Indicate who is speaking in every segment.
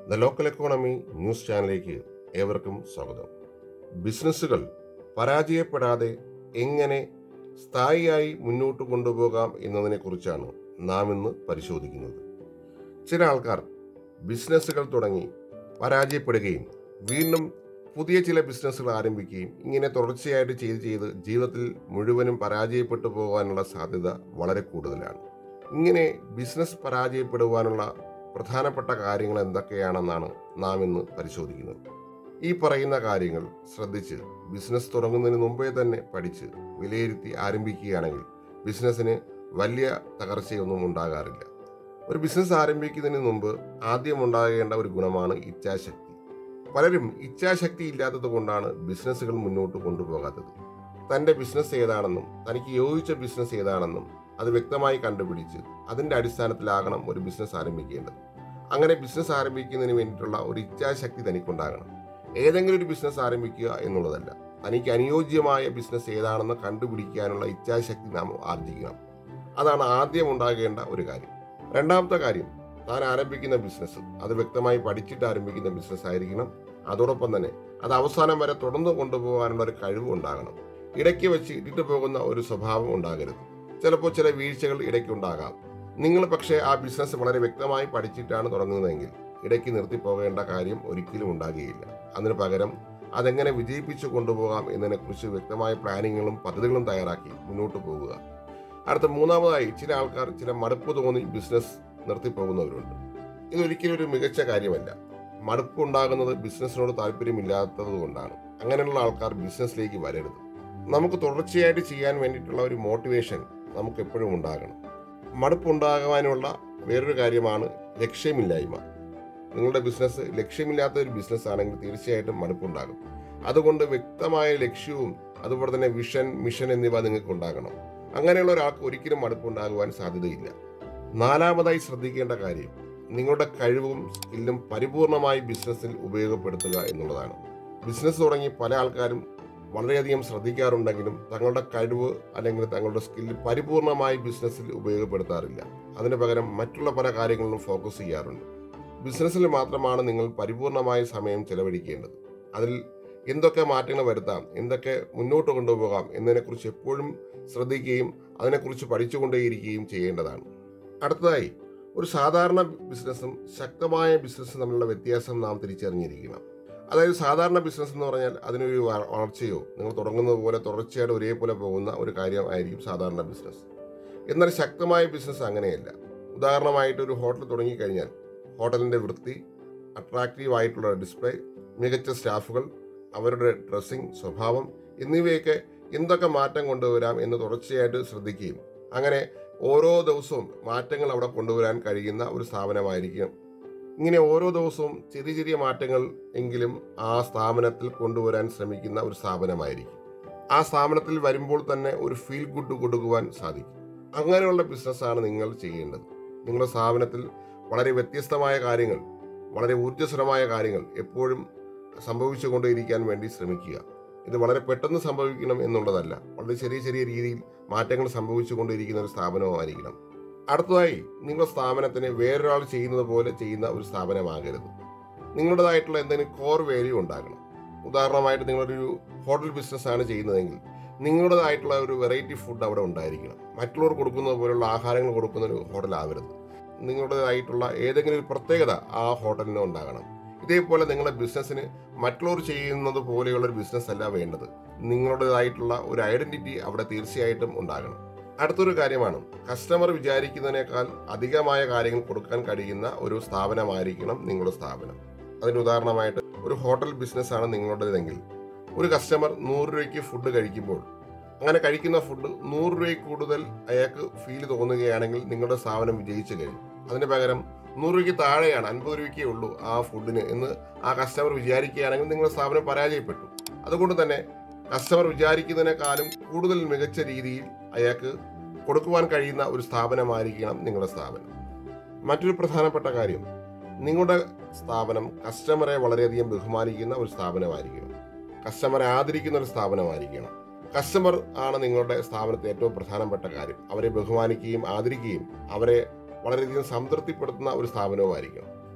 Speaker 1: the local economy news ചാനലിലേക്ക് ഏവർക്കും സ്വാഗതം ബിസിനസ്സുകൾ പരാജയപ്പെടാതെ എങ്ങനെ സ്ഥായിയായി മുന്നോട്ട് കൊണ്ടുപോകാം എന്നതിനെക്കുറിച്ചാണ് നാം ഇന്ന് പരിശോധിക്കുന്നത് ചില ആൾക്കാർ ബിസിനസ്സുകൾ തുടങ്ങി പരാജയപ്പെടുകയും വീണ്ടും പുതിയ ചില ബിസിനസ്സുകൾ ആരംഭിക്കുകയും ഇങ്ങനെ തുടർച്ചയായിട്ട് ചെയ്ത് ചെയ്ത് ജീവിതത്തിൽ മുഴുവനും പരാജയപ്പെട്ടു പോകാനുള്ള സാധ്യത വളരെ കൂടുതലാണ് ഇങ്ങനെ ബിസിനസ് പരാജയപ്പെടുവാനുള്ള പ്രധാനപ്പെട്ട കാര്യങ്ങൾ എന്തൊക്കെയാണെന്നാണ് നാം ഇന്ന് പരിശോധിക്കുന്നത് ഈ പറയുന്ന കാര്യങ്ങൾ ശ്രദ്ധിച്ച് ബിസിനസ് തുടങ്ങുന്നതിന് മുമ്പേ തന്നെ പഠിച്ച് വിലയിരുത്തി ആരംഭിക്കുകയാണെങ്കിൽ ബിസിനസ്സിന് വലിയ തകർച്ചയൊന്നും ഉണ്ടാകാറില്ല ഒരു ബിസിനസ് ആരംഭിക്കുന്നതിന് മുമ്പ് ആദ്യം ഉണ്ടാകേണ്ട ഒരു ഗുണമാണ് ഇച്ഛാശക്തി പലരും ഇച്ഛാശക്തി ഇല്ലാത്തത് കൊണ്ടാണ് ബിസിനസ്സുകൾ മുന്നോട്ട് കൊണ്ടുപോകാത്തത് തൻ്റെ ബിസിനസ് ഏതാണെന്നും തനിക്ക് യോജിച്ച ബിസിനസ് ഏതാണെന്നും അത് വ്യക്തമായി കണ്ടുപിടിച്ച് അതിൻ്റെ അടിസ്ഥാനത്തിലാകണം ഒരു ബിസിനസ് ആരംഭിക്കേണ്ടത് അങ്ങനെ ബിസിനസ് ആരംഭിക്കുന്നതിന് വേണ്ടിയിട്ടുള്ള ഒരു ഇച്ഛാശക്തി തനിക്കുണ്ടാകണം ഏതെങ്കിലും ഒരു ബിസിനസ് ആരംഭിക്കുക എന്നുള്ളതല്ല തനിക്ക് അനുയോജ്യമായ ബിസിനസ് ഏതാണെന്ന് കണ്ടുപിടിക്കാനുള്ള ഇച്ഛാശക്തി നാം ആർജിക്കണം അതാണ് ആദ്യം ഉണ്ടാകേണ്ട ഒരു കാര്യം രണ്ടാമത്തെ കാര്യം താൻ ആരംഭിക്കുന്ന ബിസിനസ് അത് വ്യക്തമായി പഠിച്ചിട്ട് ആരംഭിക്കുന്ന ബിസിനസ് ആയിരിക്കണം അതോടൊപ്പം തന്നെ അത് അവസാനം വരെ തുടർന്ന് കൊണ്ടുപോകാനുള്ള ഒരു കഴിവ് ഉണ്ടാകണം ഇടയ്ക്ക് വെച്ച് ഇട്ടിട്ട് പോകുന്ന ഒരു സ്വഭാവം ഉണ്ടാകരുത് ചിലപ്പോൾ ചില വീഴ്ചകൾ ഇടയ്ക്കുണ്ടാകാം നിങ്ങൾ പക്ഷേ ആ ബിസിനസ് വളരെ വ്യക്തമായി പഠിച്ചിട്ടാണ് തുടങ്ങുന്നതെങ്കിൽ ഇടയ്ക്ക് നിർത്തി പോകേണ്ട കാര്യം ഒരിക്കലും ഉണ്ടാകുകയില്ല അതിന് പകരം അതെങ്ങനെ വിജയിപ്പിച്ചു കൊണ്ടുപോകാം എന്നതിനെക്കുറിച്ച് വ്യക്തമായ പ്ലാനിങ്ങുകളും പദ്ധതികളും തയ്യാറാക്കി മുന്നോട്ട് പോകുക അടുത്ത മൂന്നാമതായി ചില ആൾക്കാർ ചില മടുപ്പ് തോന്നി ബിസിനസ് നിർത്തിപ്പോകുന്നവരുണ്ട് ഇതൊരിക്കലും ഒരു മികച്ച കാര്യമല്ല മടുപ്പ് ഉണ്ടാകുന്നത് ബിസിനസ്സിനോട് താല്പര്യമില്ലാത്തത് കൊണ്ടാണ് അങ്ങനെയുള്ള ആൾക്കാർ ബിസിനസ്സിലേക്ക് വരരുത് നമുക്ക് തുടർച്ചയായിട്ട് ചെയ്യാൻ വേണ്ടിയിട്ടുള്ള ഒരു മോട്ടിവേഷൻ നമുക്ക് എപ്പോഴും ഉണ്ടാകണം മടുപ്പുണ്ടാകാനുള്ള വേറൊരു കാര്യമാണ് ലക്ഷ്യമില്ലായ്മ നിങ്ങളുടെ ബിസിനസ് ലക്ഷ്യമില്ലാത്ത ഒരു ബിസിനസ് ആണെങ്കിൽ തീർച്ചയായിട്ടും മടുപ്പുണ്ടാകും അതുകൊണ്ട് വ്യക്തമായ ലക്ഷ്യവും അതുപോലെ തന്നെ വിഷൻ മിഷൻ എന്നിവ നിങ്ങൾക്ക് ഉണ്ടാകണം അങ്ങനെയുള്ള ഒരാൾക്ക് ഒരിക്കലും മടുപ്പുണ്ടാകുവാൻ സാധ്യതയില്ല നാലാമതായി ശ്രദ്ധിക്കേണ്ട കാര്യം നിങ്ങളുടെ കഴിവും സ്കില്ലും പരിപൂർണമായി ബിസിനസ്സിൽ ഉപയോഗപ്പെടുത്തുക എന്നുള്ളതാണ് ബിസിനസ് തുടങ്ങി പല ആൾക്കാരും വളരെയധികം ശ്രദ്ധിക്കാറുണ്ടെങ്കിലും തങ്ങളുടെ കഴിവ് അല്ലെങ്കിൽ തങ്ങളുടെ സ്കില്ല് പരിപൂർണമായി ബിസിനസ്സിൽ ഉപയോഗപ്പെടുത്താറില്ല അതിന് പകരം മറ്റുള്ള പല കാര്യങ്ങളിലും ഫോക്കസ് ചെയ്യാറുണ്ട് ബിസിനസ്സിൽ മാത്രമാണ് നിങ്ങൾ പരിപൂർണമായ സമയം ചെലവഴിക്കേണ്ടത് അതിൽ എന്തൊക്കെ മാറ്റങ്ങൾ വരുത്താം എന്തൊക്കെ മുന്നോട്ട് കൊണ്ടുപോകാം എന്നതിനെക്കുറിച്ച് എപ്പോഴും ശ്രദ്ധിക്കുകയും അതിനെക്കുറിച്ച് പഠിച്ചുകൊണ്ടേയിരിക്കുകയും ചെയ്യേണ്ടതാണ് അടുത്തതായി ഒരു സാധാരണ ബിസിനസ്സും ശക്തമായ ബിസിനസ്സും തമ്മിലുള്ള വ്യത്യാസം നാം തിരിച്ചറിഞ്ഞിരിക്കണം അതായത് സാധാരണ ബിസിനസ് എന്ന് പറഞ്ഞാൽ അതിനൊരു വ- വളർച്ചയോ നിങ്ങൾ തുടങ്ങുന്നത് പോലെ തുടർച്ചയായിട്ട് ഒരേപോലെ പോകുന്ന ഒരു കാര്യമായിരിക്കും സാധാരണ ബിസിനസ് എന്നാൽ ശക്തമായ ബിസിനസ് അങ്ങനെയല്ല ഉദാഹരണമായിട്ട് ഒരു ഹോട്ടൽ തുടങ്ങിക്കഴിഞ്ഞാൽ ഹോട്ടലിൻ്റെ വൃത്തി അട്രാക്റ്റീവ് ആയിട്ടുള്ള ഡിസ്പ്ലേ മികച്ച സ്റ്റാഫുകൾ അവരുടെ ഡ്രസ്സിംഗ് സ്വഭാവം എന്നിവയൊക്കെ എന്തൊക്കെ മാറ്റം കൊണ്ടുവരാം എന്ന് തുടർച്ചയായിട്ട് ശ്രദ്ധിക്കുകയും അങ്ങനെ ഓരോ ദിവസവും മാറ്റങ്ങൾ അവിടെ കൊണ്ടുവരാൻ കഴിയുന്ന ഒരു സ്ഥാപനമായിരിക്കും ഇങ്ങനെ ഓരോ ദിവസവും ചെറിയ ചെറിയ മാറ്റങ്ങൾ എങ്കിലും ആ സ്ഥാപനത്തിൽ കൊണ്ടുവരാൻ ശ്രമിക്കുന്ന ഒരു സ്ഥാപനമായിരിക്കും ആ സ്ഥാപനത്തിൽ വരുമ്പോൾ തന്നെ ഒരു ഫീൽ ഗുഡ് കൊടുക്കുവാൻ സാധിക്കും അങ്ങനെയുള്ള ബിസിനസ്സാണ് നിങ്ങൾ ചെയ്യേണ്ടത് നിങ്ങളുടെ സ്ഥാപനത്തിൽ വളരെ വ്യത്യസ്തമായ കാര്യങ്ങൾ വളരെ ഊർജ്ജസ്വലമായ കാര്യങ്ങൾ എപ്പോഴും സംഭവിച്ചുകൊണ്ടേയിരിക്കാൻ വേണ്ടി ശ്രമിക്കുക ഇത് വളരെ പെട്ടെന്ന് സംഭവിക്കണം എന്നുള്ളതല്ല വളരെ ചെറിയ ചെറിയ രീതിയിൽ മാറ്റങ്ങൾ സംഭവിച്ചുകൊണ്ടിരിക്കുന്ന ഒരു സ്ഥാപനമായിരിക്കണം അടുത്തതായി നിങ്ങളുടെ സ്ഥാപനത്തിന് വേറൊരാൾ ചെയ്യുന്നത് പോലെ ചെയ്യുന്ന ഒരു സ്ഥാപനമാകരുത് നിങ്ങളുടേതായിട്ടുള്ള എന്തെങ്കിലും കോർ വാല്യൂ ഉണ്ടാകണം ഉദാഹരണമായിട്ട് നിങ്ങളൊരു ഹോട്ടൽ ബിസിനസ് ആണ് ചെയ്യുന്നതെങ്കിൽ നിങ്ങളുടേതായിട്ടുള്ള ഒരു വെറൈറ്റി ഫുഡ് അവിടെ ഉണ്ടായിരിക്കണം മറ്റുള്ളവർ കൊടുക്കുന്നത് പോലുള്ള ആഹാരങ്ങൾ കൊടുക്കുന്ന ഒരു ഹോട്ടലാവരുത് നിങ്ങളുടേതായിട്ടുള്ള ഏതെങ്കിലും ഒരു പ്രത്യേകത ആ ഹോട്ടലിന് ഉണ്ടാകണം ഇതേപോലെ നിങ്ങളുടെ ബിസിനസ്സിന് മറ്റുള്ളവർ ചെയ്യുന്നത് പോലെയുള്ള ഒരു ബിസിനസ് അല്ല വേണ്ടത് നിങ്ങളുടേതായിട്ടുള്ള ഒരു ഐഡന്റിറ്റി അവിടെ തീർച്ചയായിട്ടും ഉണ്ടാകണം അടുത്തൊരു കാര്യമാണ് കസ്റ്റമർ വിചാരിക്കുന്നതിനേക്കാൾ അധികമായ കാര്യങ്ങൾ കൊടുക്കാൻ കഴിയുന്ന ഒരു സ്ഥാപനമായിരിക്കണം നിങ്ങളുടെ സ്ഥാപനം അതിന് ഉദാഹരണമായിട്ട് ഒരു ഹോട്ടൽ ബിസിനസ് ആണ് നിങ്ങളുടേതെങ്കിൽ ഒരു കസ്റ്റമർ നൂറ് രൂപയ്ക്ക് ഫുഡ് കഴിക്കുമ്പോൾ അങ്ങനെ കഴിക്കുന്ന ഫുഡ് നൂറ് രൂപയിൽ കൂടുതൽ അയാൾക്ക് ഫീൽ തോന്നുകയാണെങ്കിൽ നിങ്ങളുടെ സ്ഥാപനം വിജയിച്ചു കഴിഞ്ഞു അതിന് പകരം നൂറ് രൂപയ്ക്ക് താഴെയാണ് അൻപത് രൂപയ്ക്കേ ഉള്ളൂ ആ ഫുഡിന് എന്ന് ആ കസ്റ്റമർ വിചാരിക്കുകയാണെങ്കിൽ നിങ്ങളുടെ സ്ഥാപനം പരാജയപ്പെട്ടു അതുകൊണ്ട് തന്നെ കസ്റ്റമർ വിചാരിക്കുന്നതിനേക്കാളും കൂടുതൽ മികച്ച രീതിയിൽ അയാൾക്ക് കൊടുക്കുവാൻ കഴിയുന്ന ഒരു സ്ഥാപനമായിരിക്കണം നിങ്ങളുടെ സ്ഥാപനം മറ്റൊരു പ്രധാനപ്പെട്ട കാര്യം നിങ്ങളുടെ സ്ഥാപനം കസ്റ്റമറെ വളരെയധികം ബഹുമാനിക്കുന്ന ഒരു സ്ഥാപനമായിരിക്കണം കസ്റ്റമറെ ആദരിക്കുന്ന ഒരു സ്ഥാപനമായിരിക്കണം കസ്റ്റമർ ആണ് നിങ്ങളുടെ സ്ഥാപനത്തെ ഏറ്റവും പ്രധാനപ്പെട്ട കാര്യം അവരെ ബഹുമാനിക്കുകയും ആദരിക്കുകയും അവരെ വളരെയധികം സംതൃപ്തിപ്പെടുത്തുന്ന ഒരു സ്ഥാപനവുമായിരിക്കണം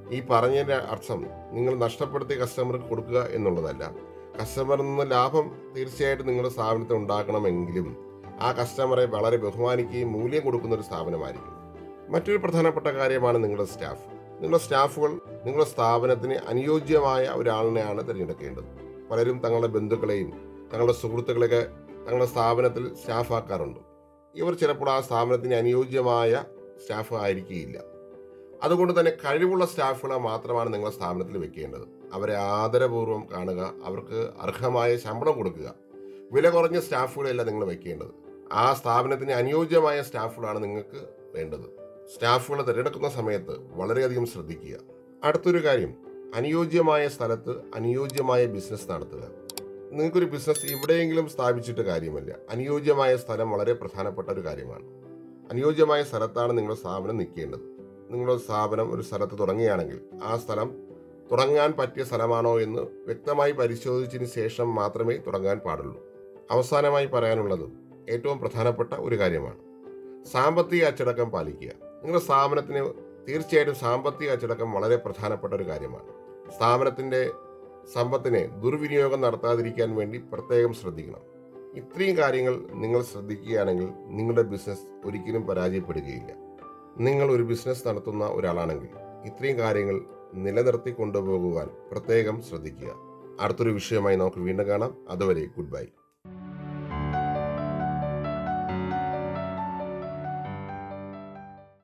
Speaker 1: ഈ പറഞ്ഞതിൻ്റെ അർത്ഥം നിങ്ങൾ നഷ്ടപ്പെടുത്തിയ കസ്റ്റമർക്ക് കൊടുക്കുക എന്നുള്ളതല്ല കസ്റ്റമറിൽ നിന്ന് ലാഭം തീർച്ചയായിട്ടും നിങ്ങളുടെ സ്ഥാപനത്തിൽ ഉണ്ടാക്കണമെങ്കിലും ആ കസ്റ്റമറെ വളരെ ബഹുമാനിക്കുകയും മൂല്യം കൊടുക്കുന്ന ഒരു സ്ഥാപനമായിരിക്കും മറ്റൊരു പ്രധാനപ്പെട്ട കാര്യമാണ് നിങ്ങളുടെ സ്റ്റാഫ് നിങ്ങളുടെ സ്റ്റാഫുകൾ നിങ്ങളുടെ സ്ഥാപനത്തിന് അനുയോജ്യമായ ഒരാളിനെയാണ് തിരഞ്ഞെടുക്കേണ്ടത് പലരും തങ്ങളുടെ ബന്ധുക്കളെയും തങ്ങളുടെ സുഹൃത്തുക്കളെയൊക്കെ തങ്ങളുടെ സ്ഥാപനത്തിൽ സ്റ്റാഫാക്കാറുണ്ട് ഇവർ ചിലപ്പോൾ ആ സ്ഥാപനത്തിന് അനുയോജ്യമായ സ്റ്റാഫ് ആയിരിക്കുകയില്ല അതുകൊണ്ട് തന്നെ കഴിവുള്ള സ്റ്റാഫുകളെ മാത്രമാണ് നിങ്ങളുടെ സ്ഥാപനത്തിൽ വെക്കേണ്ടത് അവരെ ആദരപൂർവ്വം കാണുക അവർക്ക് അർഹമായ ശമ്പളം കൊടുക്കുക വില കുറഞ്ഞ സ്റ്റാഫുകളെയല്ല നിങ്ങൾ വെക്കേണ്ടത് ആ സ്ഥാപനത്തിന് അനുയോജ്യമായ സ്റ്റാഫുകളാണ് നിങ്ങൾക്ക് വേണ്ടത് സ്റ്റാഫുകളെ തിരഞ്ഞെടുക്കുന്ന സമയത്ത് വളരെയധികം ശ്രദ്ധിക്കുക അടുത്തൊരു കാര്യം അനുയോജ്യമായ സ്ഥലത്ത് അനുയോജ്യമായ ബിസിനസ് നടത്തുക നിങ്ങൾക്കൊരു ബിസിനസ് എവിടെയെങ്കിലും സ്ഥാപിച്ചിട്ട് കാര്യമല്ല അനുയോജ്യമായ സ്ഥലം വളരെ പ്രധാനപ്പെട്ട ഒരു കാര്യമാണ് അനുയോജ്യമായ സ്ഥലത്താണ് നിങ്ങളുടെ സ്ഥാപനം നിൽക്കേണ്ടത് നിങ്ങളുടെ സ്ഥാപനം ഒരു സ്ഥലത്ത് തുടങ്ങുകയാണെങ്കിൽ ആ സ്ഥലം തുടങ്ങാൻ പറ്റിയ സ്ഥലമാണോ എന്ന് വ്യക്തമായി പരിശോധിച്ചതിന് ശേഷം മാത്രമേ തുടങ്ങാൻ പാടുള്ളൂ അവസാനമായി പറയാനുള്ളത് ഏറ്റവും പ്രധാനപ്പെട്ട ഒരു കാര്യമാണ് സാമ്പത്തിക അച്ചടക്കം പാലിക്കുക നിങ്ങളുടെ സ്ഥാപനത്തിന് തീർച്ചയായിട്ടും സാമ്പത്തിക അച്ചടക്കം വളരെ പ്രധാനപ്പെട്ട ഒരു കാര്യമാണ് സ്ഥാപനത്തിൻ്റെ സമ്പത്തിനെ ദുർവിനിയോഗം നടത്താതിരിക്കാൻ വേണ്ടി പ്രത്യേകം ശ്രദ്ധിക്കണം ഇത്രയും കാര്യങ്ങൾ നിങ്ങൾ ശ്രദ്ധിക്കുകയാണെങ്കിൽ നിങ്ങളുടെ ബിസിനസ് ഒരിക്കലും പരാജയപ്പെടുകയില്ല നിങ്ങൾ ഒരു ബിസിനസ് നടത്തുന്ന ഒരാളാണെങ്കിൽ ഇത്രയും കാര്യങ്ങൾ നിലനിർത്തി കൊണ്ടുപോകുവാൻ പ്രത്യേകം ശ്രദ്ധിക്കുക അടുത്തൊരു വിഷയമായി നമുക്ക് വീണ്ടും കാണാം അതുവരെ ഗുഡ് ബൈ